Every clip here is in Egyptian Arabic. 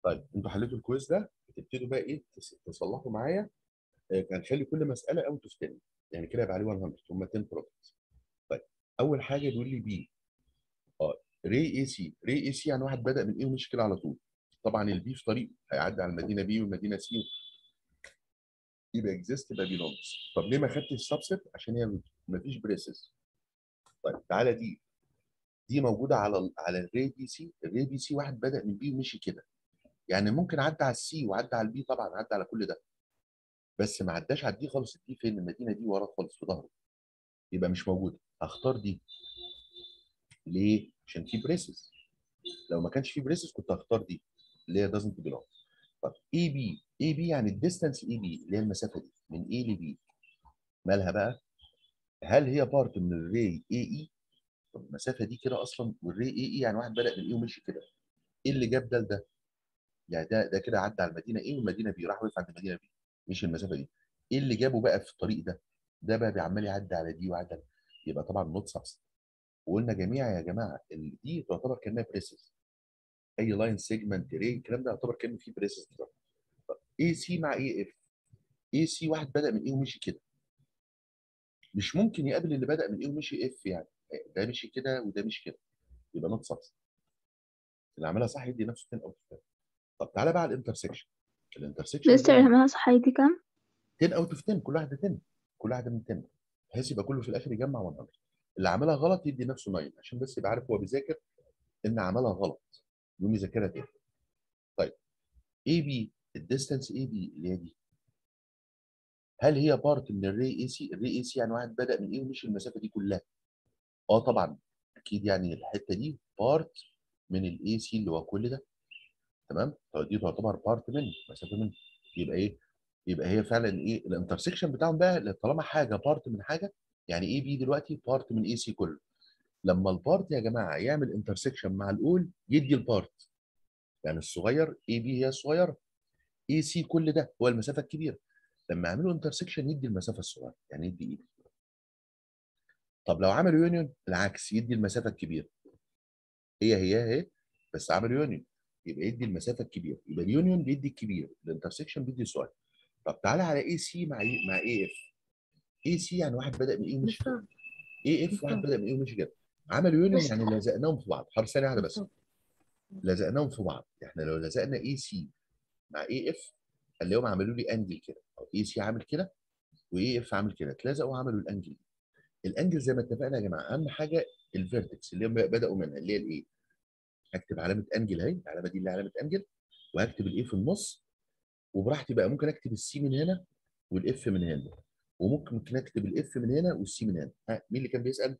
طيب انتوا حليتوا الكويز ده بتبتدوا بقى ايه تس- تصلحوا معايا آه، هنخلي كل مساله اوت اوف 10 يعني كده يبقى عليه 100 هم 10 بروبلمز طيب اول حاجه بيقول لي بي اه ري اي سي ري اي سي يعني واحد بدا من ايه ومشي كده على طول طبعا البي في طريق هيعدي على المدينه بي والمدينه سي يبقى اكزيست يبقى بيلونجز طب ليه ما خدتش السبست عشان هي ما فيش بريسز طيب تعالى دي دي موجوده على ال على الري بي سي الري بي سي واحد بدا من بي ومشي كده يعني ممكن عدى على السي وعدى على البي طبعا عدى على كل ده بس ما عداش على الدي خالص الدي فين المدينه دي ورا خالص في ظهره يبقى مش موجوده هختار دي ليه عشان في بريسز لو ما كانش في بريسز كنت هختار دي اللي هي doesn't belong طب اي بي اي بي يعني الديستانس اي بي اللي هي المسافه دي من اي لبي مالها بقى هل هي بارت من الري اي اي طب المسافه دي كده اصلا والري اي اي يعني واحد بدا من اي ومشي كده ايه اللي جاب ده لده يعني ده ده كده عدى على المدينه ايه والمدينه بي راح وقف عند المدينه بي مش المسافه دي ايه اللي جابه بقى في الطريق ده ده بقى بيعمل يعدي على دي وعدى على- يبقى طبعا نوت سبست وقلنا جميع يا جماعه ال- دي تعتبر كانها بريسز اي لاين سيجمنت ري الكلام ده يعتبر كانه فيه بريسز بالظبط اي سي مع اي اف اي سي واحد بدا من ايه ومشي كده مش ممكن يقابل اللي بدا من ايه ومشي اف يعني ده مشي كده وده مشي كده يبقى نوت سبست اللي عملها صح يدي نفسه 10 اوت اوف 10 طب تعالى بقى على الانترسكشن الانترسكشن مستر عملها صح هيدي كام؟ 10 اوت اوف 10 كل واحده 10 كل واحده من 10 بحيث يبقى كله في الاخر يجمع 100 اللي عملها غلط يدي نفسه 9 عشان بس يبقى عارف هو بيذاكر ان عملها غلط يقوم يذاكرها تاني طيب اي بي الديستانس اي بي اللي هي دي هل هي بارت من الري اي سي الري اي سي يعني واحد بدا من ايه ومشي المسافه دي كلها اه طبعا اكيد يعني الحته دي بارت من الاي سي اللي هو كل ده تمام فدي تعتبر بارت منه مسافه منه يبقى ايه يبقى هي فعلا ايه الانترسكشن بتاعهم بقى طالما حاجه بارت من حاجه يعني اي بي دلوقتي بارت من اي سي كله لما البارت يا جماعه يعمل انترسكشن مع الاول يدي البارت يعني الصغير اي بي هي الصغيره اي سي كل ده هو المسافه الكبيره لما يعملوا انترسكشن يدي المسافه الصغيره يعني يدي اي بي طب لو عملوا يونيون العكس يدي المسافه الكبيره هي هي هي بس عملوا يونيون يبقى يدي المسافه الكبيره يبقى اليونيون بيدي الكبير الانترسكشن بيدي الصغير طب تعالى على اي سي مع إيه مع اي اف اي سي يعني واحد بدا من ايه ومشي كده اي اف واحد بدا من ايه ومشي كده عملوا يونيون يعني لزقناهم في بعض حرف ثانيه واحده بس لزقناهم في بعض احنا لو لزقنا اي سي مع اي اف خليهم عملوا لي انجل كده او اي سي عامل كده واي اف عامل كده اتلزقوا وعملوا الانجل دي الانجل زي ما اتفقنا يا جماعه اهم حاجه الفيرتكس اللي هم بداوا منها اللي هي الايه هكتب علامه انجل اهي العلامه دي اللي هي علامه انجل وهكتب الايه في النص وبراحتي بقى ممكن اكتب السي من هنا والاف من هنا وممكن ممكن اكتب الاف من هنا والسي من هنا ها مين اللي كان بيسال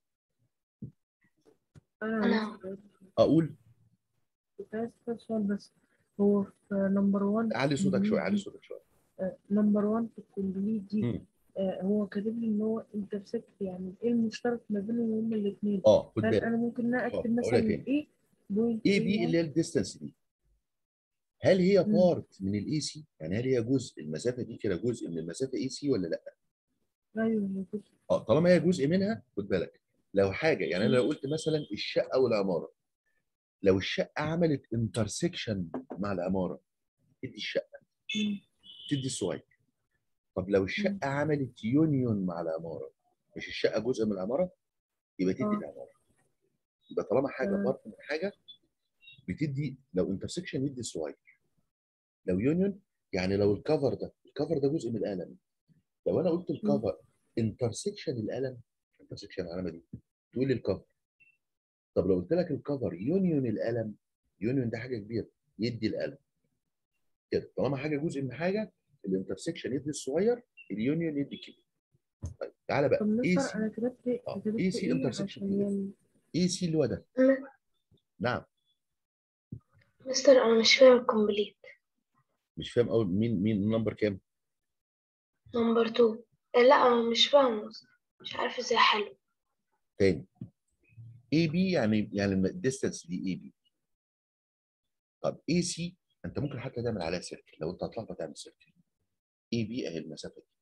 أنا اقول كنت عايز أسأل سؤال بس هو في نمبر 1 علي صوتك شويه علي صوتك شويه نمبر 1 في الكومبليت دي مم. آه، هو كاتب لي ان هو انترسكت يعني ايه المشترك ما بينهم هما الاثنين اه خد هل بالك انا ممكن إن أنا آه، اكتب أقولها مثلا تاني. ايه بوينت اي بي اللي هي الديستانس دي هل هي بارت من الاي سي يعني هل هي جزء المسافه دي كده جزء من المسافه اي سي ولا لا ايوه موجود. اه طالما هي جزء منها خد بالك لو حاجه يعني انا لو قلت مثلا الشقه والعماره لو الشقه عملت انترسكشن مع العماره تدي الشقه مم. تدي الصغير طب لو الشقه عملت يونيون مع العماره مش الشقه جزء من العماره يبقى تدي آه. العماره يبقى طالما حاجه آه. بارت من حاجه بتدي لو انترسكشن يدي الصغير لو يونيون يعني لو الكفر ده الكفر ده جزء من القلم لو انا قلت الكفر انترسكشن القلم انترسكشن العلامه دي تقول لي الكفر طب لو قلت لك الكفر يونيون القلم يونيون ده حاجه كبيره يدي القلم كده طالما حاجه جزء من حاجه الانترسكشن يدي الصغير اليونيون يدي الكبير طيب تعالى بقى طب اي مستر سي انا كتبت آه، كتبت AC ايه intersection عشان كده. يعني اي سي اللي هو ده نعم مستر أنا مش فاهم الكومبليت مش فاهم اول مين مين النمبر كام نمبر 2 لا أنا مش فاهم مش عارفة ازاي حلو تاني اي بي يعني يعني الديستانس دي اي بي طب اي سي انت ممكن حتى تعمل عليها سيركل لو انت هتلخبط تعمل سيركل اي بي اهي المسافه دي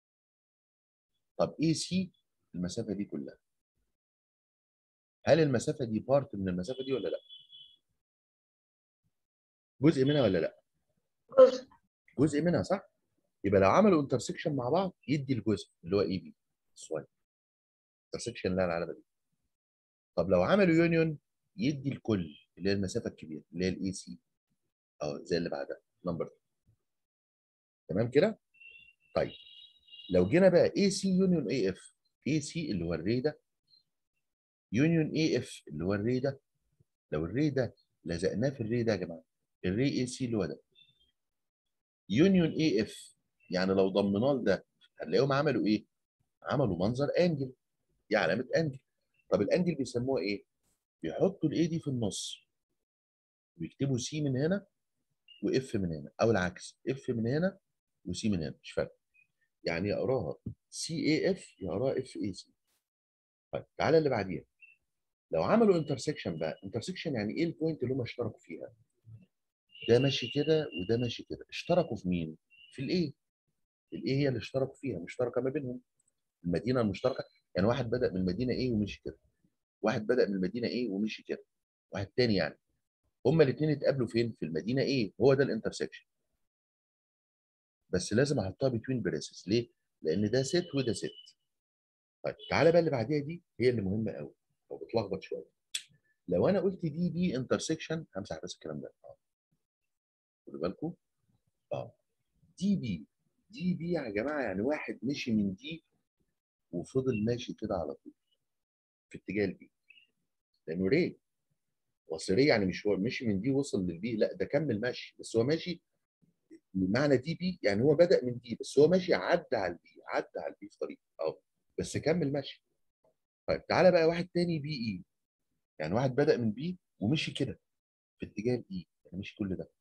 طب اي سي المسافه دي كلها هل المسافه دي بارت من المسافه دي ولا لا جزء منها ولا لا جزء جزء منها صح يبقى لو عملوا انترسكشن مع بعض يدي الجزء اللي هو اي بي الصغير انترسكشن اللي هي العلامه دي طب لو عملوا يونيون يدي الكل اللي هي المسافه الكبيره اللي هي الاي سي اه زي اللي بعدها نمبر تمام كده طيب لو جينا بقى اي سي يونيون اي اف اي سي اللي هو الري ده يونيون اي اف اللي هو الري ده لو الري ده لزقناه في الري ده يا جماعه الري اي سي اللي هو ده يونيون اي اف يعني لو ضمناه لده هنلاقيهم عملوا ايه؟ عملوا منظر انجل دي علامه انجل طب الانجل بيسموها ايه؟ بيحطوا الاي دي في النص ويكتبوا سي من هنا واف من هنا او العكس اف من هنا وسي من هنا مش فارق يعني يقراها سي اي اف يقراها اف اي سي طيب تعالى اللي بعديها لو عملوا انترسكشن بقى انترسكشن يعني ايه البوينت اللي هم اشتركوا فيها ده ماشي كده وده ماشي كده اشتركوا في مين في الايه الايه هي اللي اشتركوا فيها مشتركه ما بينهم المدينه المشتركه يعني واحد بدا من المدينه ايه ومشي كده واحد بدا من المدينه ايه ومشي كده واحد تاني يعني هما الاثنين اتقابلوا فين في المدينه ايه هو ده الانترسكشن بس لازم احطها بتوين بريسز ليه لان ده ست وده ست طيب تعالى بقى اللي بعديها دي هي اللي مهمه قوي او بتلخبط شويه لو انا قلت دي دي انترسكشن همسح بس الكلام ده اه خدوا بالكم اه دي بي دي بي يا جماعه يعني واحد مشي من دي وفضل ماشي كده على طول في اتجاه البي لانه ري اصل ري يعني مش هو مشي من دي وصل للبي لا ده كمل ماشي بس هو ماشي بمعنى دي بي يعني هو بدا من دي بس هو ماشي عدى على البي عدى على البي في طريق اه بس كمل ماشي طيب تعالى بقى واحد تاني بي اي يعني واحد بدا من بي ومشي كده في اتجاه الاي يعني مشي كل ده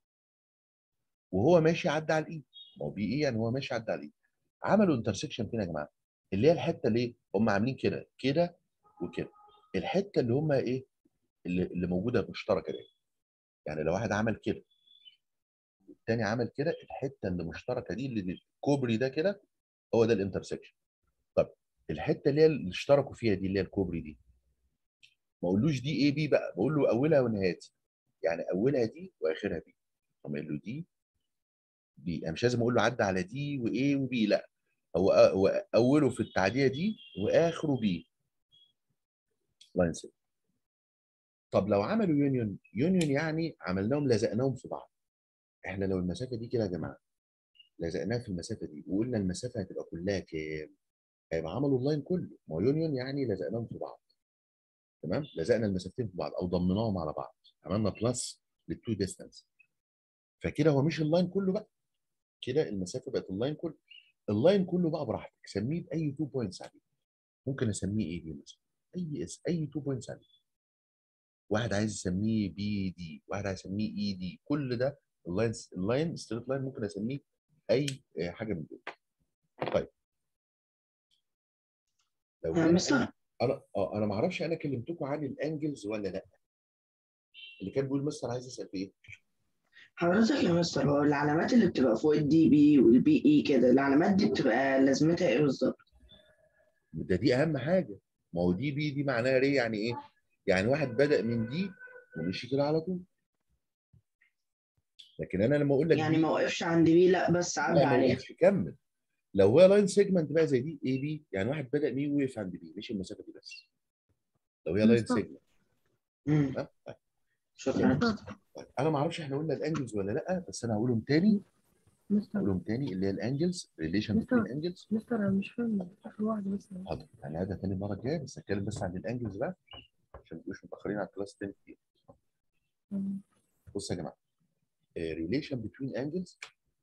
وهو ماشي عدى على الاي ما هو بي اي يعني هو ماشي عدى على الاي عملوا انترسكشن فين يا جماعه اللي هي الحته اللي هم عاملين كده كده وكده الحته اللي هم ايه اللي, اللي موجوده مشتركه دي يعني لو واحد عمل كده والتاني عمل كده الحته اللي مشتركه دي اللي الكوبري ده كده هو ده الانترسكشن طب الحته اللي هي اللي اشتركوا فيها دي اللي هي الكوبري دي ما اقولوش دي اي بي بقى بقول له اولها ونهايتها يعني اولها دي واخرها بي طب اقول له دي بي انا مش لازم اقول له عدى على دي وايه وبي لا هو هو اوله في التعديه دي واخره بي لاين سيت طب لو عملوا يونيون يونيون يعني عملناهم لزقناهم في بعض احنا لو المسافه دي كده يا جماعه لزقناها في المسافه دي وقلنا المسافه هتبقى كلها كام هيبقى عملوا اللاين كله ما هو يونيون يعني لزقناهم في بعض تمام لزقنا المسافتين في بعض او ضمناهم على بعض عملنا بلس للتو ديستانس فكده هو مش اللاين كله بقى كده المسافه بقت اللاين كله اللاين كله بقى براحتك سميه باي تو بوينتس عليه ممكن اسميه ايه دي مثلا اي اس اي تو بوينتس عليه واحد عايز يسميه بي دي واحد عايز يسميه اي دي كل ده اللاين اللاين ستريت لاين ممكن اسميه اي حاجه من دول طيب لو يا جينا مستر انا اه انا ما اعرفش انا كلمتكم عن الانجلز ولا لا اللي كان بيقول مستر عايز يسال في ايه حضرتك يا مستر هو العلامات اللي بتبقى فوق الدي بي والبي اي كده العلامات دي بتبقى لازمتها ايه بالظبط؟ ده دي اهم حاجه ما هو دي بي دي معناها ري يعني ايه يعني واحد بدا من دي ومشي كده على طول لكن انا لما اقول لك يعني دي ما وقفش عند بي لا بس عدى لا ما عليها وقفش كمل لو هو لاين سيجمنت بقى زي دي اي بي يعني واحد بدا بي وقف عند بي مشي المسافه دي بس لو هي لاين مستر. سيجمنت مم. ها؟ طيب. شكرا طيب. انا ما اعرفش احنا قلنا الانجلز ولا لا بس انا هقولهم تاني مستر هقولهم تاني اللي هي الانجلز ريليشن مستر. بين انجلز مستر انا مش فاهم اخر واحده بس حاضر يعني هذا تاني المره الجايه بس هتكلم بس عن الانجلز بقى عشان ما تبقوش متاخرين على الكلاس تاني كتير مم. بص يا جماعه ريليشن بين انجلز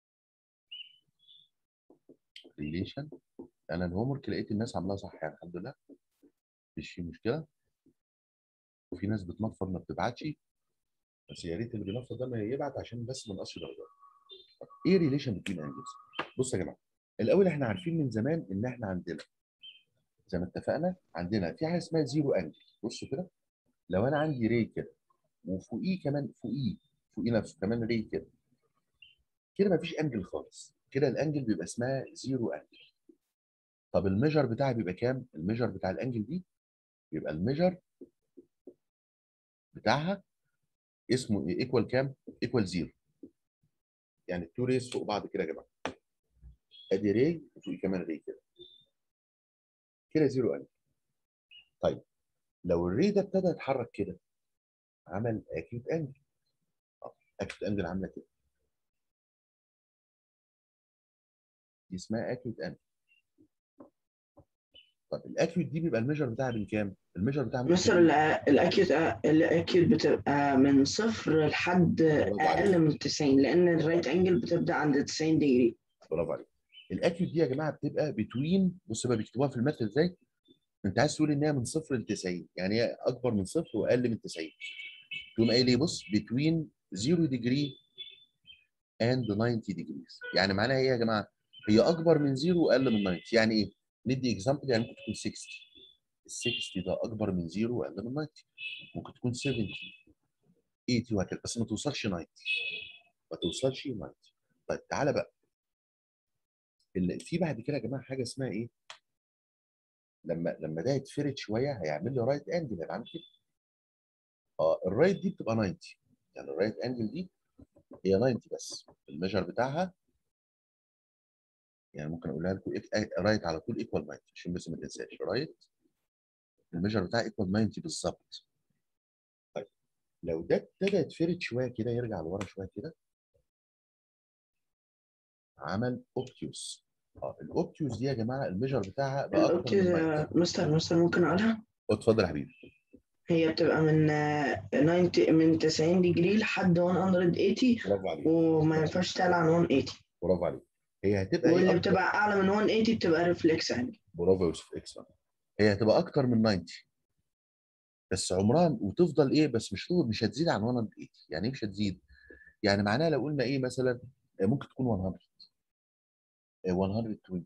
ريليشن انا الهوم ورك لقيت الناس عاملاها صح يعني الحمد لله مفيش فيه مشكله وفي ناس بتنفض ما بتبعتش بس يا ريت اللي بينفض ده ما يبعت عشان بس ما نقصش درجات طب ايه ريليشن بين انجلز بص يا جماعه الاول احنا عارفين من زمان ان احنا عندنا زي ما اتفقنا عندنا في حاجه اسمها زيرو انجل بصوا كده لو انا عندي ري كده وفوقيه كمان فوقيه فوقيه نفسه كمان ري كده كده مفيش انجل خالص كده الانجل بيبقى اسمها زيرو انجل طب الميجر بتاعها بيبقى كام الميجر بتاع الانجل دي بيبقى الميجر بتاعها اسمه ايه ايكوال كام ايكوال زيرو يعني التو ريز فوق بعض كده يا جماعه ادي ري وفوق كمان ري كده كده زيرو انجل طيب لو الري ده ابتدى يتحرك كده عمل اكيوت انجل اكيوت انجل عامله كده دي اسمها اكيوت انجل طب الاكيوت دي بيبقى الميجر بتاعها من كام؟ الميجر بتاعها ممكن مستر يكون- الأ- الاكيوت الاكيوت بتبقى من صفر لحد برافو عليك. اقل من 90 لان الرايت انجل بتبدا عند 90 ديجري برافو عليك الاكيوت دي يا جماعه بتبقى بتوين بص بقى بيكتبوها في المثل ازاي انت عايز تقول ان هي من صفر ل 90 يعني هي اكبر من صفر واقل من 90 تقوم قايل ايه بص بتوين 0 ديجري اند 90 ديجريز يعني معناها ايه يا جماعه هي اكبر من 0 واقل من 90 يعني ايه ندي اكزامبل يعني ممكن تكون 60 ال 60 ده اكبر من 0 واقل من 90 ممكن تكون 70 80 وهكذا بس ما توصلش 90 ما توصلش 90 طيب تعالى بقى اللي في بعد كده يا جماعه حاجه اسمها ايه؟ لما لما ده يتفرد شويه هيعمل لي رايت انجل هيبقى عامل كده. اه الرايت دي بتبقى 90 يعني الرايت انجل دي هي 90 بس الميجر بتاعها يعني ممكن اقولها لكم رايت على طول ايكوال 90 عشان بس ما تنساش رايت الميجر بتاعها ايكوال 90 بالظبط. طيب لو ده ابتدى يتفرد شويه كده يرجع لورا شويه كده عمل اوبتيوس اه الاوبتيوس دي يا جماعه الميجر بتاعها بقى اكتر الاوبتيوس من 90 مستر مستر ممكن اقولها اتفضل يا حبيبي هي بتبقى من آه، 90 من 90 ديجري لحد 180 برافو عليك وما ينفعش تعلى عن 180 برافو عليك هي هتبقى ايه واللي أكتر- بتبقى اعلى من 180 بتبقى ريفلكس انجل برافو يا يوسف اكس هي هتبقى اكتر من 90 بس عمرها وتفضل ايه بس مش طول مش هتزيد عن 180 يعني ايه مش هتزيد يعني معناها لو قلنا ايه مثلا آه، ممكن تكون 100 آه، 120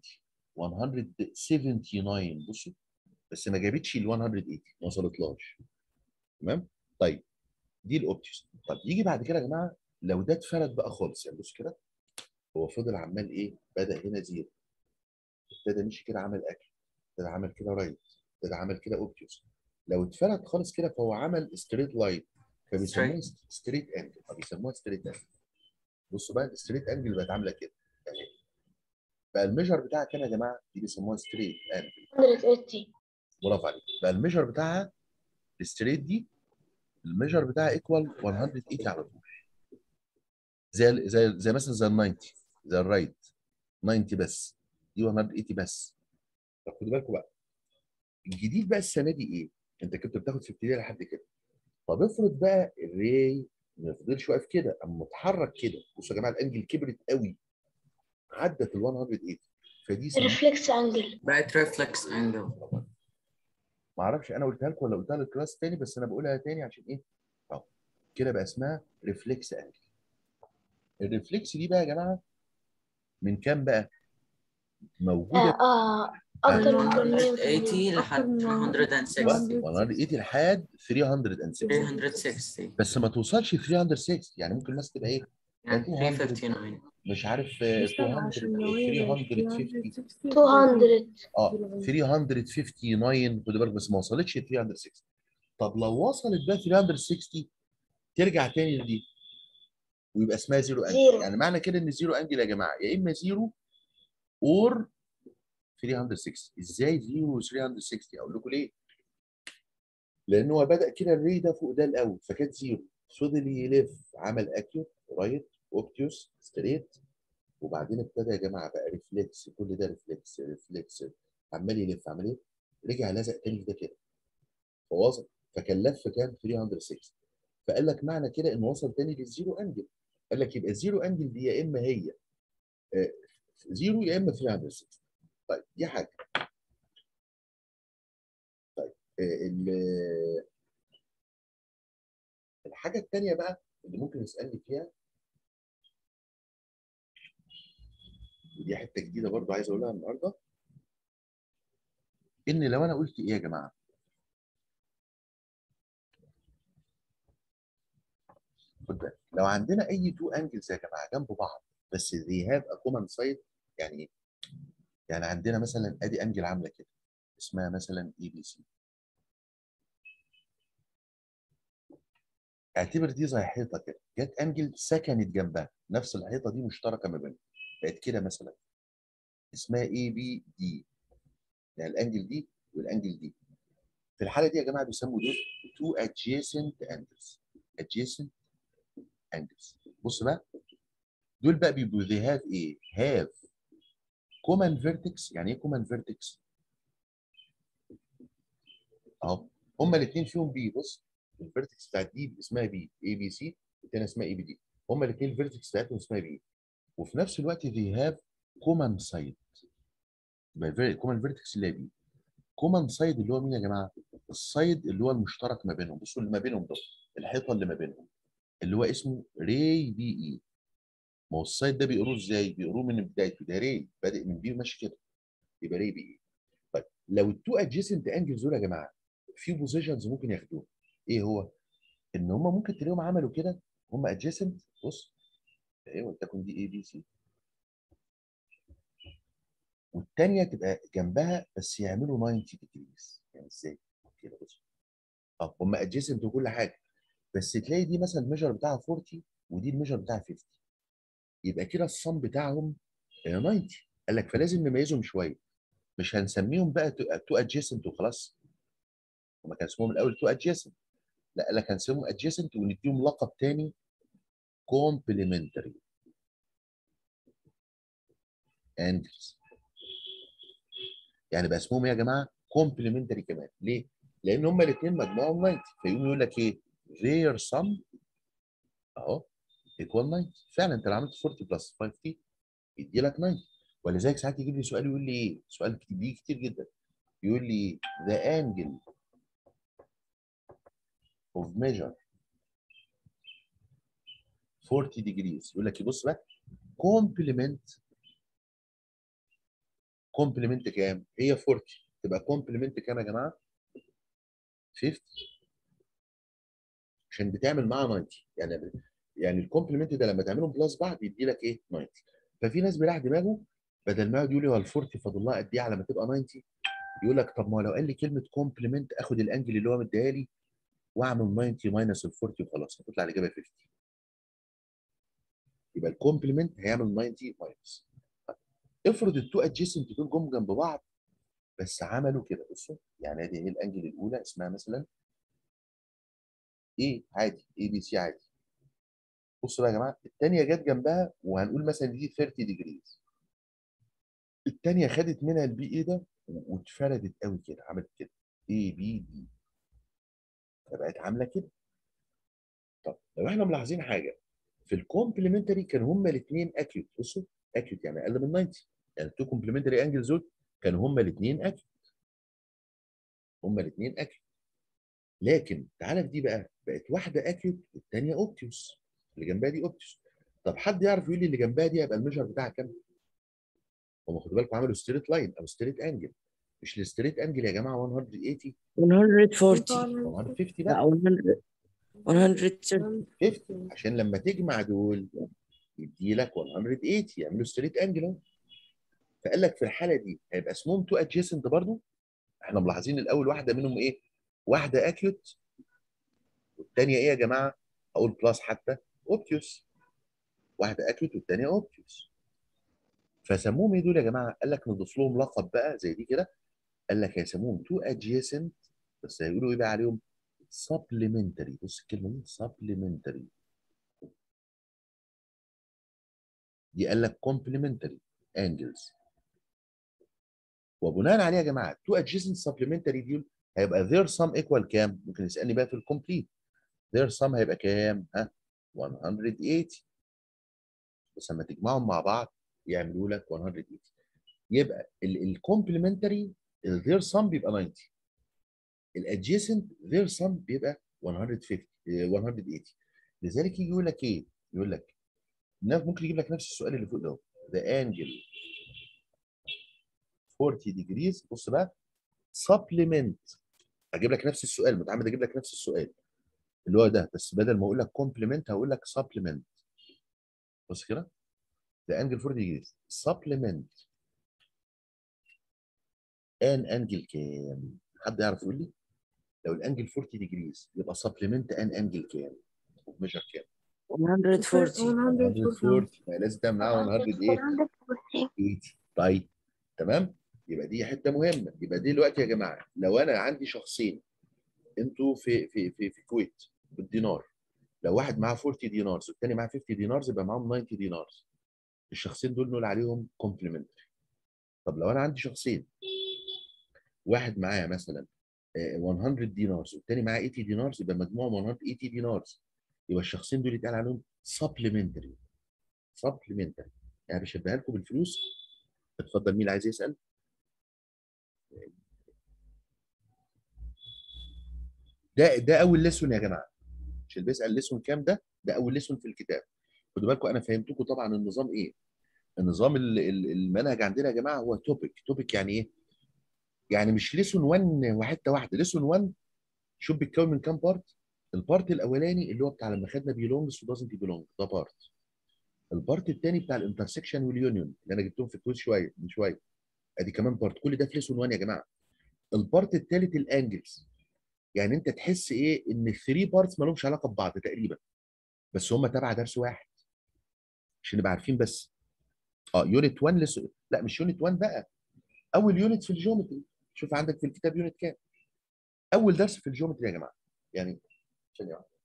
179 بصوا بس ما جابتش ال 180 ما وصلتلاش تمام طيب دي الاوبتيوس طب يجي بعد كده يا جماعه لو ده اتفرد بقى خالص يعني بص كده هو فضل عمال ايه بدا هنا زيرو ابتدى مشي كده عمل اكل ابتدى عمل كده رايت ابتدى عمل كده اوبتيوس لو اتفرد خالص كده فهو عمل ستريت لاين فبيسموها ستريت انجل فبيسموها ستريت انجل بصوا بقى الستريت انجل بقت عامله كده يعني بقى الميجر بتاعها كام يا جماعه دي بيسموها ستريت انجل 180 برافو عليك بقى الميجر بتاعها الستريت دي الميجر بتاعها ايكوال 180 على طول زي زي زي مثلا زي ال 90 زي الرايت 90 بس دي 180 بس طب خدوا بالكم بقى الجديد بقى السنه دي ايه؟ انت كنت بتاخد في ابتدائي لحد كده طب افرض بقى الري ما يفضلش واقف كده اما اتحرك كده بصوا يا جماعه الانجل كبرت قوي عدت ال 180 فدي اسمها ريفلكس انجل بقت ريفلكس انجل ما اعرفش انا قلتها لكم ولا قلتها للكلاس تاني بس انا بقولها تاني عشان ايه؟ اه كده بقى اسمها ريفلكس انجل الريفلكس دي بقى يا جماعه من كام بقى؟ موجوده اه, آه. اكتر من 180 80% لحد أكتر من 360 وقت 180 لحد 360 360 بس ما توصلش 306 يعني ممكن مثلا تبقى ايه؟ يعني 200. 359 مش عارف آه، مستر 200 عشان لو هي بقت 350 200 اه 359 خد بالك بس ما وصلتش 360 طب لو وصلت بقى 360 ترجع تاني لدي ويبقى اسمها زيرو انجل زيرو. يعني معنى كده ان زيرو انجل يا جماعه يا اما زيرو اور 360 ازاي زيرو و 360 اقول لكم ليه؟ لان هو بدا كده الري ده فوق ده الاول فكانت زيرو فضل يلف عمل اكيوت رايت اوبتيوس ستريت وبعدين ابتدى يا جماعه بقى ريفلكس كل ده ريفلكس ريفلكس عمال يلف عمال ايه؟ رجع لزق تاني في ده كده فوصل فكان لف كام 306 فقال لك معنى كده انه وصل تاني للزيرو انجل قال لك يبقى الزيرو انجل دي يا اما هي آه، زيرو يا اما 306 طيب دي حاجه طيب آه، ال- الحاجه الثانيه بقى اللي ممكن يسالني فيها ودي حته جديده برضو عايز اقولها النهارده ان لو انا قلت ايه يا جماعه خد بالك لو عندنا اي تو انجلز يا جماعه جنب بعض بس they have a common side يعني ايه؟ يعني عندنا مثلا ادي انجل عامله كده اسمها مثلا اي بي سي اعتبر دي زي حيطه كده جت انجل سكنت جنبها نفس الحيطه دي مشتركه ما بينهم بقت كده مثلا اسمها اي بي دي يعني الانجل دي والانجل دي في الحاله دي يا جماعه بيسموا دول تو adjacent angles adjacent angles بص بقى دول بقى بيبقوا they have ايه have common vertex يعني ايه common vertex اهو هما الاثنين فيهم بي بص الفيرتكس بتاعت دي اسمها بي اي بي سي والتانيه اسمها اي بي دي هما الاثنين الفيرتكس بتاعتهم اسمها بي وفي نفس الوقت they have common side يبقى common vertex اللي هي بي common side اللي هو مين يا جماعه؟ السايد اللي هو المشترك ما بينهم بصوا اللي ما بينهم ده الحيطه اللي ما بينهم اللي هو اسمه ري بي اي ما هو السايد ده بيقروه ازاي؟ بيقروه من بدايته ده ري بادئ من بي وماشي كده يبقى ري بي اي طيب لو التو ادجيسنت انجلز دول يا جماعه في بوزيشنز ممكن ياخدوه ايه هو؟ ان هم ممكن تلاقيهم عملوا كده هم ادجيسنت بص ايه ولتكن دي اي بي سي والثانيه تبقى جنبها بس يعملوا 90 ديجريز يعني ازاي؟ كده بص اه هم ادجيسنت وكل حاجه بس تلاقي دي مثلا الميجر بتاعها 40 ودي الميجر بتاعها 50 يبقى كده الصم بتاعهم آه، 90 قال لك فلازم نميزهم شويه مش هنسميهم بقى تو ادجيسنت وخلاص هما كان اسمهم الاول تو ادجيسنت لا قال لك هنسميهم ادجيسنت ونديهم لقب تاني كومبلمنتري انجلز يعني بقى اسمهم ايه يا جماعه كومبلمنتري كمان ليه؟ لان هما الاثنين مجموعهم 90 فيقوم يقول لك ايه their sum اهو equal 90 فعلا انت لو عملت 40 بلس 50 يدي لك 90 ولذلك ساعات يجيب لي سؤال يقول لي ايه سؤال كتير بيجي كتير جدا يقول لي the angle of measure 40 degrees يقول لك بص بقى complement كومبلمنت كام؟ هي 40 تبقى كومبلمنت كام يا جماعه؟ 50 عشان بتعمل معاها 90 يعني يعني الكومبلمنت ده لما تعملهم بلس بعض يدي لك ايه؟ 90 ففي ناس بيريح دماغه بدل ما يقعد يقول لي هو ال 40 فاضل لها قد ايه على ما تبقى 90 يقول لك طب ما هو لو قال لي كلمه كومبلمنت اخد الانجل اللي هو مديها لي واعمل 90 ماينس ال 40 وخلاص هتطلع الاجابه 50 يبقى الكومبلمنت هيعمل 90 ماينس افرض التو ادجيسنت دول جم جنب بعض بس عملوا كده بصوا يعني ادي ايه الانجل الاولى اسمها مثلا ايه عادي اي بي سي عادي بصوا بقى يا جماعه الثانيه جت جنبها وهنقول مثلا دي 30 ديجريز الثانيه خدت منها البي اي ده واتفردت قوي كده عملت كده اي بي دي فبقت عامله كده طب لو احنا ملاحظين حاجه في الكومبلمنتري كانوا هما الاثنين اكيوت بصوا اكيوت يعني اقل من 90 يعني التو كومبلمنتري انجلز دول كانوا هما الاثنين اكيوت هما الاثنين اكيوت لكن تعالى في دي بقى بقت واحده اكيوت والثانيه اوبتيوس اللي جنبها دي اوبتيوس طب حد يعرف يقول لي اللي جنبها دي هيبقى الميجر بتاعها كام؟ هم خدوا بالكم عملوا ستريت لاين او ستريت انجل مش الستريت انجل يا جماعه 180 140 140 150 لا بقى 100 130 50 عشان لما تجمع دول يدي لك 180 يعملوا ستريت انجل اهو فقال لك في الحاله دي هيبقى اسمهم تو ادجيسنت برضو احنا ملاحظين الاول واحده منهم ايه؟ واحده اكيوت والثانيه ايه يا جماعه؟ اقول بلس حتى اوبتيوس واحده اكيوت والثانيه اوبتيوس فسموهم ايه دول يا جماعه؟ قال لك نضيف لهم لقب بقى زي دي كده قال لك هيسموهم تو ادجيسنت بس هيقولوا ايه بقى عليهم؟ سبلمنتري بص الكلمه دي سبلمنتري دي قال لك كومبلمنتري انجلز وبناء عليه يا جماعه تو ادجيسنت سبلمنتري دي هيبقى their sum equal كام؟ ممكن يسالني بقى في الكومبليت their sum هيبقى كام؟ ها 180 بس لما تجمعهم مع بعض يعملوا لك 180 يبقى الكومبلمنتري their sum بيبقى 90 الادجيسنت their sum بيبقى 150 آه، 180 لذلك يجي يقول لك ايه؟ يقول لك نف- ممكن يجيب لك نفس السؤال اللي فوق ده the angle 40 degrees بص بقى supplement اجيب لك نفس السؤال متعمد اجيب لك نفس السؤال اللي هو ده بس بدل ما اقول لك complement هقول لك supplement بص كده the angle 40 degrees supplement an angle كام؟ حد يعرف يقول لي؟ لو الانجل 40 degrees يبقى supplement an angle كام؟ ميجر كام 140 140 ما لازم تعمل معاها 100 ايه 80 طيب تمام يبقى دي حته مهمه يبقى دلوقتي يا جماعه لو انا عندي شخصين انتوا في في في في الكويت بالدينار لو واحد معاه 40 دينارز والتاني معاه 50 دينارز يبقى معاهم 90 دينارز الشخصين دول نقول عليهم كومبلمنتري طب لو انا عندي شخصين واحد معاه مثلا آه، 100 دينارز والتاني معاه 80 دينارز يبقى مجموعهم 180 دينارز يبقى الشخصين دول يتقال عليهم سبلمنتري سبلمنتري يعني بشبهها لكم بالفلوس اتفضل مين اللي عايز يسال ده ده اول ليسون يا جماعه مش اللي بيسال ليسون كام ده ده اول ليسون في الكتاب خدوا بالكم انا فهمتكم طبعا النظام ايه النظام ال- ال- المنهج عندنا يا جماعه هو توبيك توبيك يعني ايه يعني مش ليسون 1 وحته واحده ليسون 1 شوف بيتكون من كام بارت البارت الاولاني اللي هو بتاع لما خدنا بيلونجز ودازنت بيلونج ده بارت البارت الثاني بتاع الانترسكشن واليونيون اللي انا جبتهم في الكويز شويه من شويه ادي كمان بارت كل ده في ليسون 1 يا جماعه البارت الثالث الانجلز يعني انت تحس ايه ان الثري بارتس ما لهمش علاقه ببعض تقريبا بس هم تبع درس واحد عشان نبقى عارفين بس اه يونت 1 لس... لا مش يونت 1 بقى اول يونت في الجيومتري شوف عندك في الكتاب يونت كام اول درس في الجيومتري يا جماعه يعني ثانيه واحده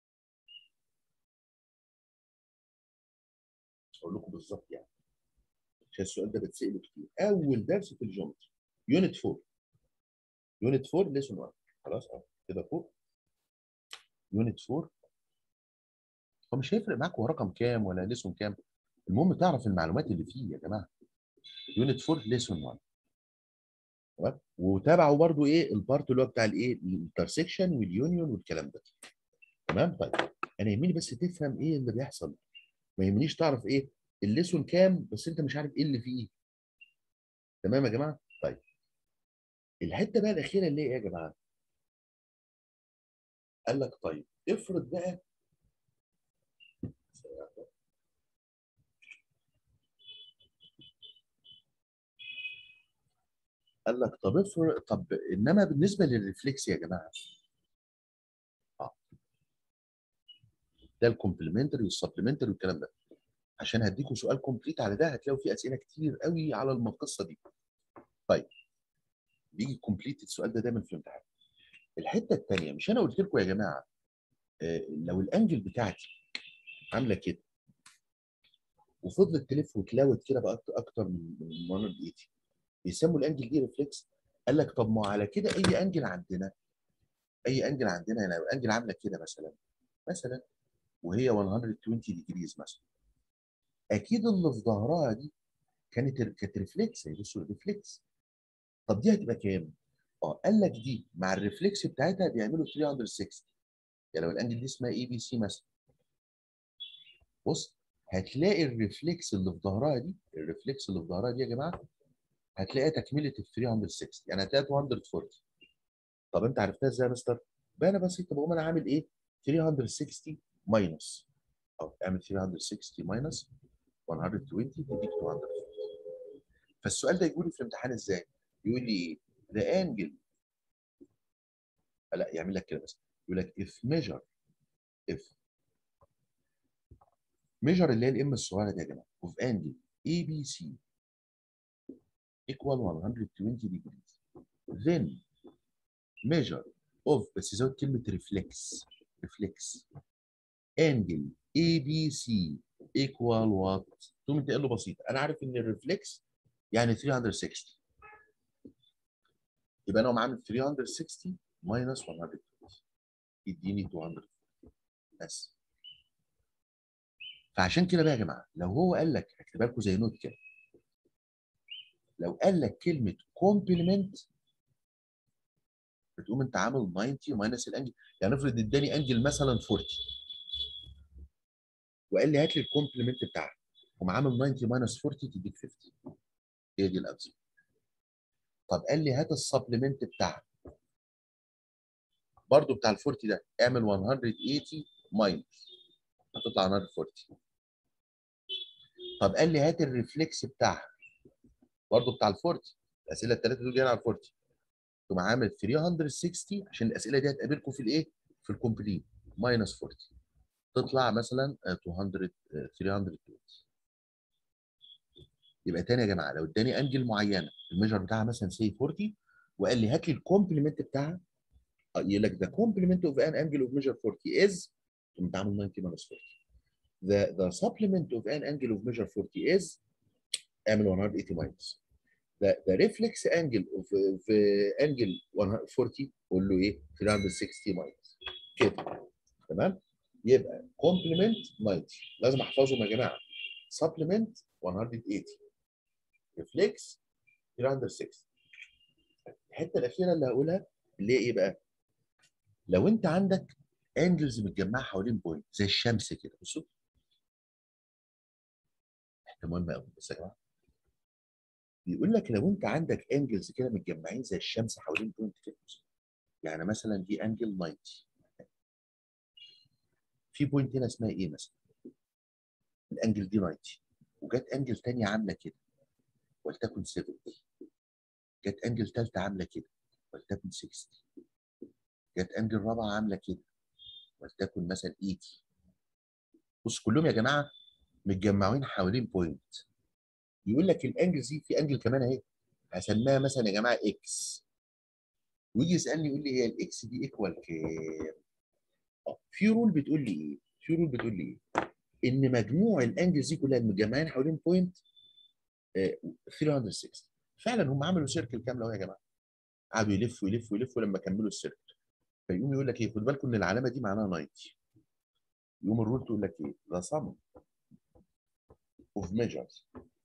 اقول لكم بالظبط يعني عشان السؤال ده بتسأله كتير اول درس في الجيومتري يونت 4 يونت 4 ليسون 1 خلاص اه كده فوق يونت 4 هو مش هيفرق معاك هو رقم كام ولا ليسون كام المهم تعرف المعلومات اللي فيه يا جماعه يونت 4 ليسون 1 تمام وتابعوا برضو ايه البارت اللي هو بتاع الايه الانترسكشن واليونيون والكلام ده تمام طيب انا يهمني بس تفهم ايه اللي بيحصل ما يهمنيش تعرف ايه الليسون كام بس انت مش عارف ايه اللي فيه تمام يا جماعه طيب الحته بقى الاخيره اللي هي ايه يا جماعه قال لك طيب افرض بقى قال لك طب افرض طب انما بالنسبه للريفلكس يا جماعه اه ده الكومبلمنتري والسبلمنتري والكلام ده عشان هديكم سؤال كومبليت على ده هتلاقوا فيه اسئله كتير قوي على القصه دي طيب بيجي كومبليت السؤال ده دايما في الامتحان الحته الثانيه مش انا قلت لكم يا جماعه آه، لو الانجل بتاعتي عامله كده وفضلت تلف وتلاوت كده بقى اكتر من من 180 بيسموا الانجل دي ريفلكس قال لك طب ما على كده اي انجل عندنا اي انجل عندنا يعني لو انجل عامله كده مثلا مثلا وهي 120 ديجريز مثلا اكيد اللي في ظهرها دي كانت كانت ريفلكس هي بصوا ريفلكس طب دي هتبقى كام؟ اه قال لك دي مع الريفلكس بتاعتها بيعملوا 360 يعني لو الانجل دي اسمها اي بي سي مثلا بص هتلاقي الريفلكس اللي في ظهرها دي الريفلكس اللي في ظهرها دي يا جماعه هتلاقيها تكمله ال 360 يعني هتلاقيها 240 طب انت عرفتها ازاي يا مستر؟ بقى انا بسيطه بقوم انا عامل ايه؟ 360 ماينس او اعمل 360 ماينس 120 تديك 240 فالسؤال ده يقول لي في الامتحان ازاي؟ يقول لي ايه؟ the angle لا يعمل لك كده بس يقول لك if measure if measure اللي هي الام الصغيره دي يا جماعه of angle ABC equal 120 degrees then measure of بس زود كلمه reflex reflex angle ABC equal what؟ تقوم انت قايل له بسيط انا عارف ان الريفلكس يعني 360 يبقى انا اقوم عامل 360 ماينس 120 يديني 200 بس فعشان كده بقى يا جماعه لو هو قال لك هكتبها لكم زي نوت كده لو قال لك كلمه كومبلمنت بتقوم انت عامل 90 ماينس الانجل يعني افرض اداني انجل مثلا 40 وقال لي هات لي الكومبلمنت بتاعها قوم عامل 90 ماينس 40 تديك 50 هي دي الانسر طب قال لي هات السبلمنت بتاعها برضو بتاع ال 40 ده اعمل 180 ماينس هتطلع 140 طب قال لي هات الريفلكس بتاعها برضو بتاع ال 40 الاسئله الثلاثه دول جايين على ال 40 تقوم عامل 360 عشان الاسئله دي هتقابلكم في الايه؟ في الكومبليت ماينس 40 تطلع مثلا آه، 200 آه، 320 يبقى تاني يا جماعه لو اداني انجل معينه الميجر بتاعها مثلا سي 40 وقال لي هات لي الكومبلمنت بتاعها آه، يقول لك the complement of an angle of measure 40 is تقوم تعمل 90 minus 40 the the supplement of an angle of measure 40 is اعمل 180 minus the the reflex angle of of uh, angle 140 قول له ايه 360 minus كده تمام يبقى complement 90 لازم احفظهم يا جماعه supplement 180 reflex 360 الحته الاخيره اللي هقولها اللي هي ايه بقى لو انت عندك انجلز متجمعه حوالين بوينت زي الشمس كده بصوا حته مهمه قوي بص يا جماعه بيقول لك لو انت عندك انجلز كده متجمعين زي الشمس حوالين بوينت كده بص. يعني مثلا دي انجل 90 في بوينت هنا اسمها ايه مثلا الانجل دي 90 وجت انجل ثانيه عامله كده ولتكن 70 جت انجل ثالثه عامله كده ولتكن 60 جت انجل رابعه عامله كده ولتكن مثلا 80 بص كلهم يا جماعه متجمعين حوالين بوينت يقول لك الانجل دي في انجل كمان اهي هسميها مثلا يا جماعه اكس ويجي يسالني يقول لي هي الاكس دي ايكوال كام؟ آه، في رول بتقول لي ايه؟ في رول بتقول لي ايه؟ ان مجموع الانجلز دي كلها متجمعين حوالين بوينت آه، 360 فعلا هم عملوا سيركل كامله اهو يا جماعه قعدوا يلفوا يلفوا يلفوا لما كملوا السيركل فيقوم يقول لك ايه خد بالكم ان العلامه دي معناها 90 يقوم الرول تقول لك ايه؟ the sum of measures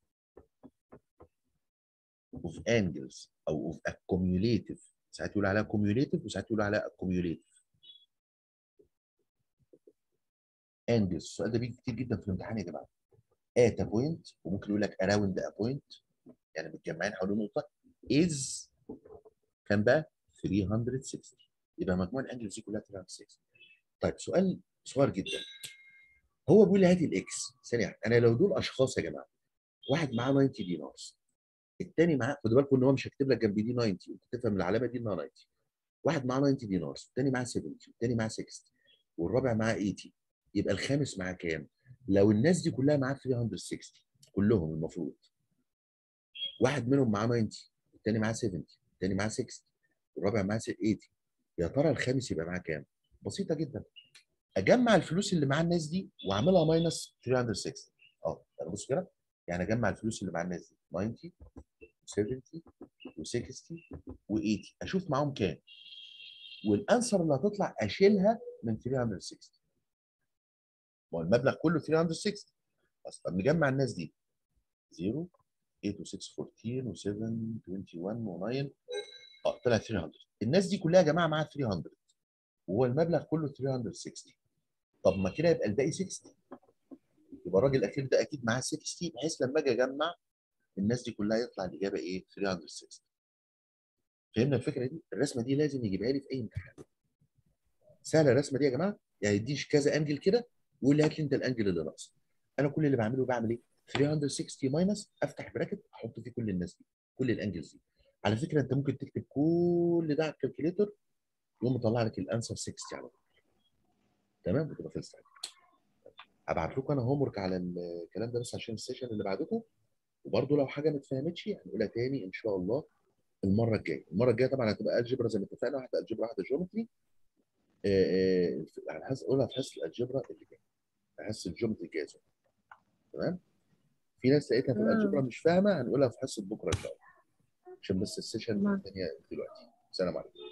of angles او of accumulative ساعات يقولوا عليها cumulative وساعات يقولوا عليها accumulative angles السؤال ده بيجي كتير جدا في الامتحان يا جماعه at a point وممكن يقول لك around a point يعني متجمعين حوالين نقطه is كان بقى 360 يبقى مجموع الانجلز دي كلها 360 طيب سؤال صغير جدا هو بيقول لي هات الاكس ثانيه انا لو دول اشخاص يا جماعه واحد معاه 90 دينار الثاني معاه خدوا بالكم ان هو مش هكتب لك جنب دي 90 انت تفهم العلامه دي انها 90 واحد معاه 90 دينار الثاني معاه 70 الثاني معاه 60 والرابع معاه 80 يبقى الخامس معاه كام؟ لو الناس دي كلها معاه 360 كلهم المفروض واحد منهم معاه 90 الثاني معاه 70 الثاني معاه 60 والرابع معاه 80 يا ترى الخامس يبقى معاه كام؟ بسيطه جدا اجمع الفلوس اللي مع الناس دي واعملها ماينس 360 اه يعني بص كده يعني اجمع الفلوس اللي مع الناس دي 90 و70 و60 و80 اشوف معاهم كام والانسر اللي هتطلع اشيلها من 360 ما هو المبلغ كله 360 بس طب نجمع الناس دي 0 8 و6 14 و7 21 و9 اه طلع 300 الناس دي كلها يا جماعه معاها 300 وهو المبلغ كله 360 طب ما كده يبقى الباقي 60 يبقى الراجل الاخير ده اكيد معاه 60 بحيث لما اجي اجمع الناس دي كلها يطلع الاجابه ايه 360 فهمنا الفكره دي الرسمه دي لازم يجيبها لي في اي امتحان سهله الرسمه دي يا جماعه يعني يديش كذا انجل كده ويقول لي هات لي انت الانجل اللي ناقص انا كل اللي بعمله بعمل ايه 360 ماينس افتح براكت احط فيه كل الناس دي كل الانجلز دي على فكره انت ممكن تكتب كل ده على الكالكوليتر يقوم مطلع لك الانسر 60 على طول تمام وتبقى خلصت عليك. هبعت لكم انا هوم ورك على الكلام ده بس عشان السيشن اللي بعدكم وبرده لو حاجه ما اتفهمتش هنقولها تاني ان شاء الله المره الجايه المره الجايه طبعا هتبقى الجبرا زي ما اتفقنا واحده الجبرا واحده جيومتري انا حاسس اقولها في حصه الجبرا اللي جايه في حصه الجيومتري الجايه تمام في ناس لقيتها في آه. الجبرا مش فاهمه هنقولها في حصه بكره ان شاء الله عشان بس السيشن تمام. الثانيه دلوقتي سلام عليكم